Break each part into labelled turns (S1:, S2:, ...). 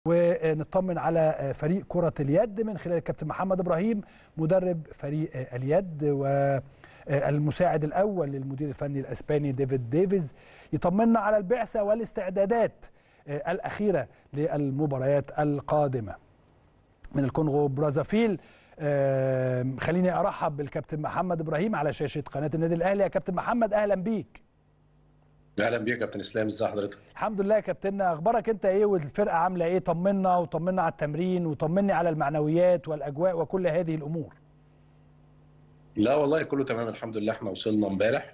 S1: ونطمن على فريق كرة اليد من خلال الكابتن محمد إبراهيم مدرب فريق اليد والمساعد الأول للمدير الفني الأسباني ديفيد ديفيز يطمنا على البعثة والاستعدادات الأخيرة للمباريات القادمة من الكونغو برازافيل خليني أرحب بالكابتن محمد إبراهيم على شاشة قناة النادي الأهلي يا كابتن محمد أهلا بيك
S2: اهلا بيك يا كابتن اسلام ازي حضرتك
S1: الحمد لله يا كابتننا اخبارك انت ايه والفرقه عامله ايه طمنا وطمنا على التمرين وطمني على المعنويات والاجواء وكل هذه الامور
S2: لا والله كله تمام الحمد لله احنا وصلنا امبارح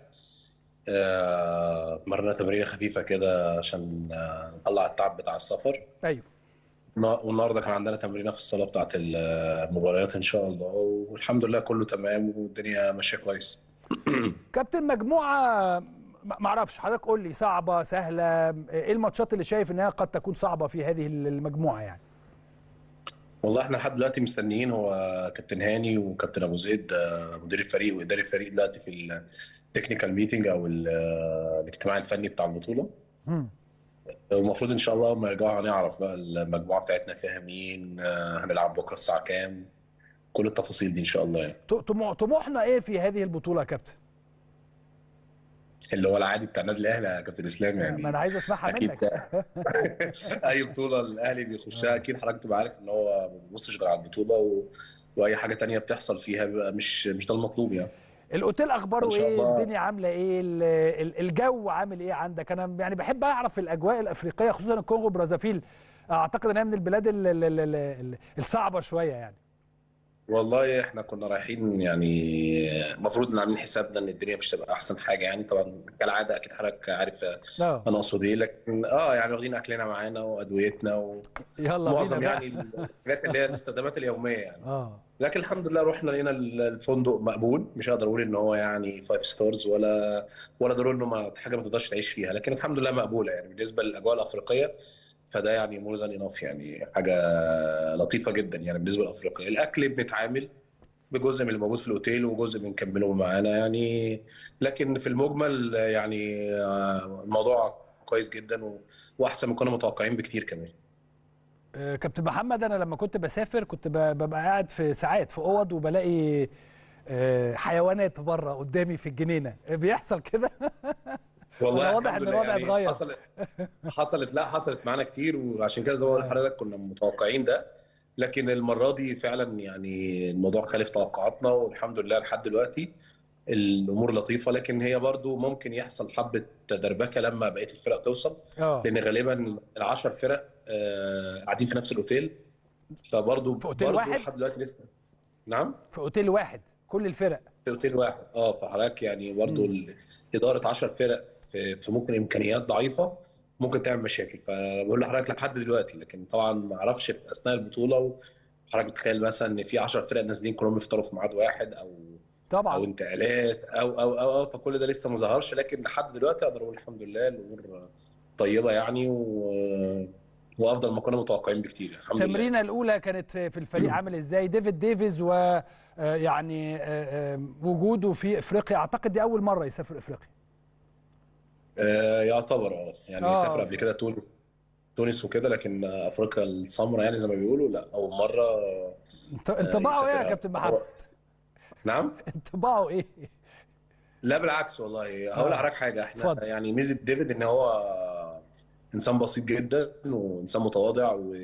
S2: آه مرنا تمرينه خفيفه كده عشان آه نطلع التعب بتاع السفر
S1: ايوه
S2: والنهارده كان عندنا تمرينه في الصاله بتاعه المباريات ان شاء الله والحمد لله كله تمام والدنيا ماشيه كويس
S1: كابتن مجموعه ما اعرفش حضرتك قول لي صعبه سهله ايه الماتشات اللي شايف انها قد تكون صعبه في هذه المجموعه يعني
S2: والله احنا لحد دلوقتي مستنيين هو كابتن هاني وكابتن ابو زيد مدير الفريق واداري الفريق دلوقتي في التكنيكال ميتنج او الاجتماع الفني بتاع البطوله المفروض ان شاء الله لما يرجعوا هنعرف بقى المجموعه بتاعتنا فيها مين هنلعب بكره الساعه كام كل التفاصيل دي ان شاء الله يعني
S1: طموحنا ايه في هذه البطوله يا كابتن
S2: اللي هو العادي بتاع النادي الاهلي يا كابتن اسلام يعني
S1: ما انا عايز اسمعها
S2: أكيد
S1: منك
S2: اي بطوله الاهلي بيخشها اكيد حضرتك تبقى عارف ان هو ما بيبصش غير على البطوله و... واي حاجه تانية بتحصل فيها بيبقى مش مش ده المطلوب يعني
S1: الاوتيل اخباره
S2: إن شاء
S1: ايه
S2: الله.
S1: الدنيا عامله ايه ال- الجو عامل ايه عندك انا يعني بحب اعرف الاجواء الافريقيه خصوصا الكونغو برازافيل اعتقد انها من البلاد ال- ال- ال- ال- الصعبه شويه يعني
S2: والله احنا كنا رايحين يعني المفروض ان عاملين حسابنا ان الدنيا مش تبقى احسن حاجه يعني طبعا كالعاده اكيد حضرتك عارف
S1: اه
S2: انا اقصد ايه لكن اه يعني واخدين اكلنا معانا وادويتنا و...
S1: يلا
S2: معظم
S1: بينا
S2: يعني
S1: بقى.
S2: الحاجات اللي هي الاستخدامات اليوميه يعني
S1: اه
S2: لكن الحمد لله رحنا لقينا الفندق مقبول مش هقدر اقول ان هو يعني فايف ستارز ولا ولا ضروري انه ما حاجه ما تقدرش تعيش فيها لكن الحمد لله مقبوله يعني بالنسبه للاجواء الافريقيه فده يعني مور ذان انف يعني حاجه لطيفه جدا يعني بالنسبه لافريقيا الاكل بنتعامل بجزء من اللي موجود في الاوتيل وجزء بنكمله معانا يعني لكن في المجمل يعني آه، الموضوع كويس جدا و- واحسن من كنا متوقعين بكتير كمان
S1: آه، كابتن محمد انا لما كنت بسافر كنت ب- ببقى قاعد في ساعات في اوض وبلاقي آه، حيوانات بره قدامي في الجنينه بيحصل كده
S2: والله
S1: أنا واضح
S2: الحمد
S1: إن
S2: لله
S1: الوضع اتغير.
S2: حصلت حصلت لا حصلت معانا كتير وعشان كده زي ما بقول لحضرتك كنا متوقعين ده لكن المره دي فعلا يعني الموضوع خالف توقعاتنا والحمد لله لحد دلوقتي الامور لطيفه لكن هي برضو ممكن يحصل حبه دربكه لما بقيه الفرق توصل
S1: اه
S2: لان غالبا العشر فرق آه، قاعدين في نفس الاوتيل فبرضو
S1: في أوتيل
S2: برضو
S1: واحد؟
S2: لحد دلوقتي لسه نعم
S1: في اوتيل واحد كل الفرق
S2: في اوتيل واحد اه فحضرتك يعني برضو ال- اداره 10 فرق في, في ممكن امكانيات ضعيفه ممكن تعمل مشاكل فبقول لحضرتك لحد دلوقتي لكن طبعا ما اعرفش في اثناء البطوله وحضرتك بتخيل مثلا ان في 10 فرق نازلين كلهم يفطروا في ميعاد واحد او او
S1: طبعا
S2: انتقالات او او او, أو فكل ده لسه ما ظهرش لكن لحد دلوقتي اقدر اقول الحمد لله الامور طيبه يعني و... وافضل ما كنا متوقعين بكتير الحمد لله
S1: التمرينه الاولى كانت في الفريق عامل ازاي ديفيد ديفيز و آه، يعني آه، آه، وجوده في افريقيا اعتقد دي اول مره يسافر افريقيا
S2: آه، يعتبر اه يعني
S1: آه.
S2: سافر قبل كده تونس تونس وكده لكن افريقيا السمراء يعني زي ما بيقولوا لا اول مره
S1: انت- انطباعه ايه يا
S2: يسافرها.
S1: كابتن محمد
S2: نعم
S1: انطباعه ايه
S2: لا بالعكس والله هقول
S1: آه.
S2: لحضرتك حاجه احنا
S1: اتفضل.
S2: يعني ميزه ديفيد ان هو انسان بسيط جدا وانسان متواضع و...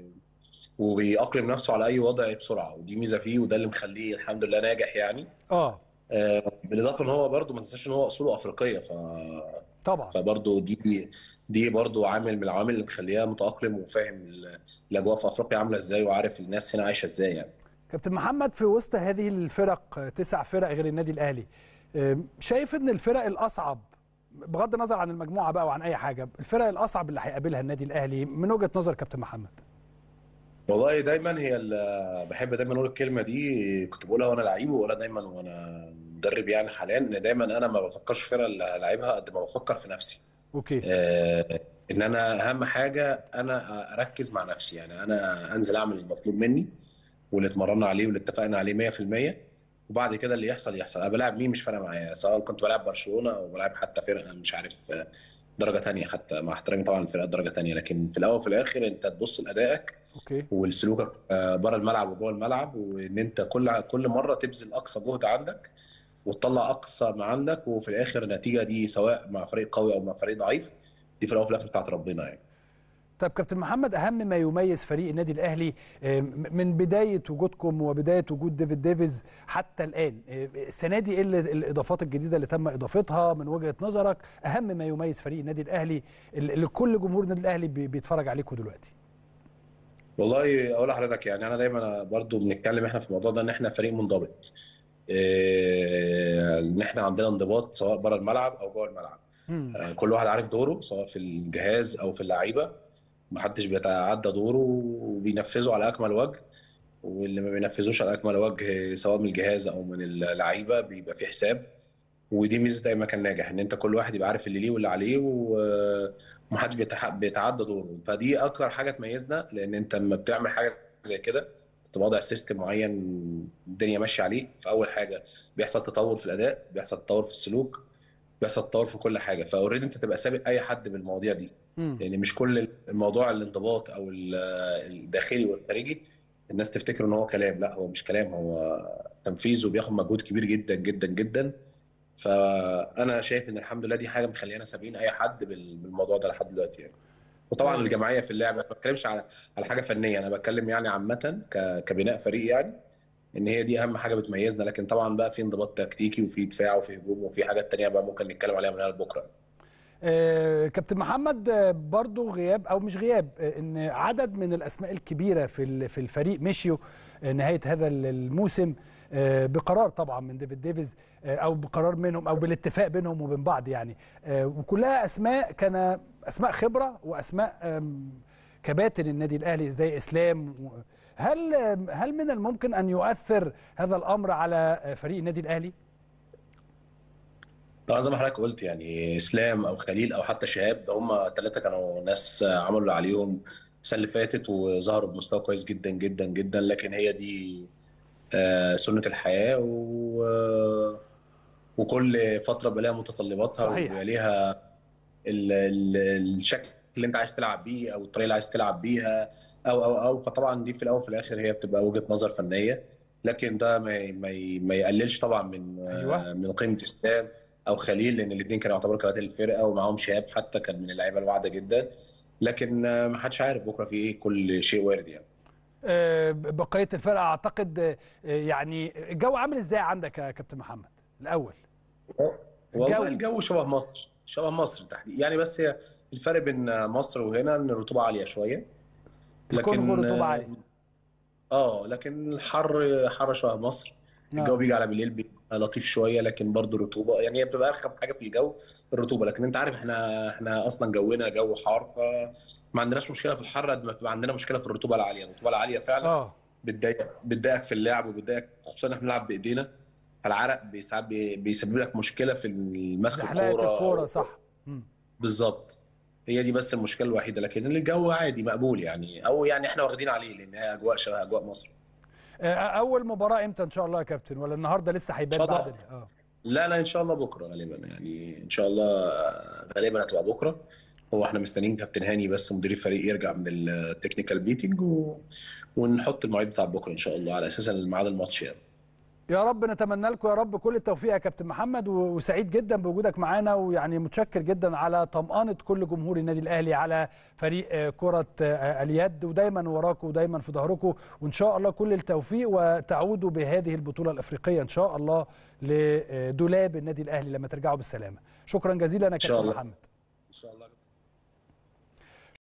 S2: وبيأقلم نفسه على اي وضع بسرعه ودي ميزه فيه وده اللي مخليه الحمد لله ناجح يعني
S1: اه
S2: آه، بالاضافه ان هو برضه ما تنساش ان هو اصوله افريقيه ف...
S1: طبعا
S2: فبرضه دي دي برضه عامل من العوامل اللي مخليها متأقلم وفاهم ال- الاجواء في افريقيا عامله ازاي وعارف الناس هنا عايشه ازاي يعني
S1: كابتن محمد في وسط هذه الفرق آه، تسع فرق غير النادي الاهلي آه، شايف ان الفرق الاصعب بغض النظر عن المجموعه بقى وعن اي حاجه الفرق الاصعب اللي هيقابلها النادي الاهلي من وجهه نظر كابتن محمد
S2: والله دايما هي ال- بحب دايما اقول الكلمه دي كنت بقولها وانا لعيب وبقولها دايما وانا مدرب يعني حاليا ان دايما انا ما بفكرش في الفرقه اللي هلاعبها قد ما بفكر في نفسي
S1: اوكي
S2: آه، ان انا اهم حاجه انا اركز مع نفسي يعني انا انزل اعمل المطلوب مني واللي اتمرنا عليه واللي اتفقنا عليه 100% وبعد كده اللي يحصل يحصل انا بلاعب مين مش فارقه معايا سواء كنت بلعب برشلونه او بلعب حتى فرقه مش عارف آه، درجه تانية حتى مع احترامي طبعا للفرقات درجه تانية لكن في الاول وفي الاخر انت تبص لادائك
S1: اوكي
S2: ولسلوكك آه، بره الملعب وجوه الملعب وان انت كل كل مره تبذل اقصى جهد عندك وتطلع اقصى ما عندك وفي الاخر النتيجه دي سواء مع فريق قوي او مع فريق ضعيف دي في الاول وفي الاخر بتاعت ربنا يعني
S1: طب كابتن محمد اهم ما يميز فريق النادي الاهلي آه، من بدايه وجودكم وبدايه وجود ديفيد ديفيز حتى الان آه، السنه دي ايه اللي- الاضافات الجديده اللي تم اضافتها من وجهه نظرك اهم ما يميز فريق النادي الاهلي اللي اللي كل جمهور النادي الاهلي بي- بيتفرج عليكم دلوقتي
S2: والله اقول لحضرتك يعني انا دايما برضو بنتكلم احنا في الموضوع ده ان احنا فريق منضبط إيه، ان احنا عندنا انضباط سواء بره الملعب او جوه الملعب
S1: مم.
S2: آه، كل واحد عارف دوره سواء في الجهاز او في اللعيبه محدش بيتعدى دوره وبينفذه على اكمل وجه واللي ما بينفذوش على اكمل وجه سواء من الجهاز او من اللعيبه بيبقى في حساب ودي ميزه اي مكان ناجح ان انت كل واحد يبقى عارف اللي ليه واللي عليه و- ومحدش بيتح- بيتعدى دوره فدي اكتر حاجه تميزنا لان انت لما بتعمل حاجه زي كده تبقى واضع سيستم معين الدنيا ماشيه عليه فاول حاجه بيحصل تطور في الاداء بيحصل تطور في السلوك بيحصل تطور في كل حاجه فاوريدي انت تبقى سابق اي حد بالمواضيع دي
S1: مم.
S2: لان مش كل الموضوع الانضباط او ال- الداخلي والخارجي الناس تفتكر ان هو كلام لا هو مش كلام هو تنفيذ وبياخد مجهود كبير جدا جدا جدا فانا شايف ان الحمد لله دي حاجه مخلينا سابقين اي حد بال- بالموضوع ده لحد دلوقتي يعني وطبعا الجماعيه في اللعبه ما بتكلمش على على حاجه فنيه انا بتكلم يعني عامه ك- كبناء فريق يعني ان هي دي اهم حاجه بتميزنا لكن طبعا بقى في انضباط تكتيكي وفي دفاع وفي هجوم وفي حاجات تانيه بقى ممكن نتكلم عليها من هنا لبكره
S1: آه، كابتن محمد آه، برضو غياب او مش غياب آه، ان عدد من الاسماء الكبيره في ال- في الفريق مشيوا آه، نهايه هذا ال- الموسم آه، بقرار طبعا من ديفيد ديفيز آه، او بقرار منهم او بالاتفاق بينهم وبين بعض يعني آه، وكلها اسماء كان اسماء خبره واسماء آم، كباتن النادي الاهلي زي اسلام و- هل آم، هل من الممكن ان يؤثر هذا الامر على آه، فريق النادي الاهلي؟
S2: طبعا زي ما حضرتك قلت يعني اسلام او خليل او حتى شهاب ده هم ثلاثه كانوا ناس عملوا اللي عليهم السنه اللي فاتت وظهروا بمستوى كويس جدا جدا جدا لكن هي دي آه، سنه الحياه و وكل فتره بقى لها متطلباتها
S1: صحيح.
S2: وبقى ليها ال- ال- الشكل اللي انت عايز تلعب بيه او الطريقه اللي عايز تلعب بيها او او او فطبعا دي في الاول وفي الاخر هي بتبقى وجهه نظر فنيه لكن ده ما ي- ما ي- ما يقللش طبعا من
S1: أيوة.
S2: من قيمه اسلام او خليل لان الاثنين كانوا يعتبروا كباتن الفرقه ومعاهم شهاب حتى كان من اللعيبه الواعده جدا لكن آه، ما حدش عارف بكره في ايه كل شيء وارد يعني
S1: آه، بقيه الفرقه اعتقد آه، يعني الجو عامل ازاي عندك يا كابتن محمد الاول
S2: والله
S1: الجو.
S2: الجو شبه مصر شبه مصر تحديدا يعني بس هي الفرق بين مصر وهنا ان الرطوبه عاليه شويه
S1: الكونغو رطوبة عالية.
S2: اه لكن الحر حر شبه مصر الجو
S1: آه.
S2: بيجي على بالليل بيبقى لطيف شويه لكن برضه رطوبه يعني هي بتبقى ارخم حاجه في الجو الرطوبه لكن انت عارف احنا احنا اصلا جونا جو حار فما عندناش مشكله في الحر قد ما بتبقى عندنا مشكله في الرطوبه العاليه الرطوبه العاليه فعلا
S1: اه
S2: بتضايق بتضايقك في اللعب وبتضايقك خصوصا ان احنا بنلعب بايدينا فالعرق بي- ساعات بي- بيسبب لك مشكله في مسك
S1: زحلقه
S2: الكوره
S1: الكوره صح مم.
S2: بالظبط هي دي بس المشكله الوحيده لكن الجو عادي مقبول يعني او يعني احنا واخدين عليه لان هي اجواء شبه اجواء مصر
S1: آه، اول مباراه امتى ان شاء الله يا كابتن ولا النهارده لسه هيبان
S2: إن شاء
S1: بعد
S2: الله.
S1: ال- اه
S2: لا لا ان شاء الله بكره غالبا يعني ان شاء الله غالبا هتبقى بكره هو احنا مستنيين كابتن هاني بس مدير الفريق يرجع من التكنيكال ميتنج و... ونحط المواعيد بتاع بكره ان شاء الله على اساس ميعاد الماتش يعني
S1: يا رب نتمنى لكم يا رب كل التوفيق يا كابتن محمد و- وسعيد جدا بوجودك معانا ويعني متشكر جدا على طمأنة كل جمهور النادي الأهلي على فريق آه، كرة آه، اليد ودايما وراكم ودايما في ظهركم وإن شاء الله كل التوفيق وتعودوا بهذه البطولة الأفريقية إن شاء الله لدولاب النادي الأهلي لما ترجعوا بالسلامة شكرا جزيلا يا
S2: شاء
S1: كابتن
S2: الله.
S1: محمد
S2: ان شاء الله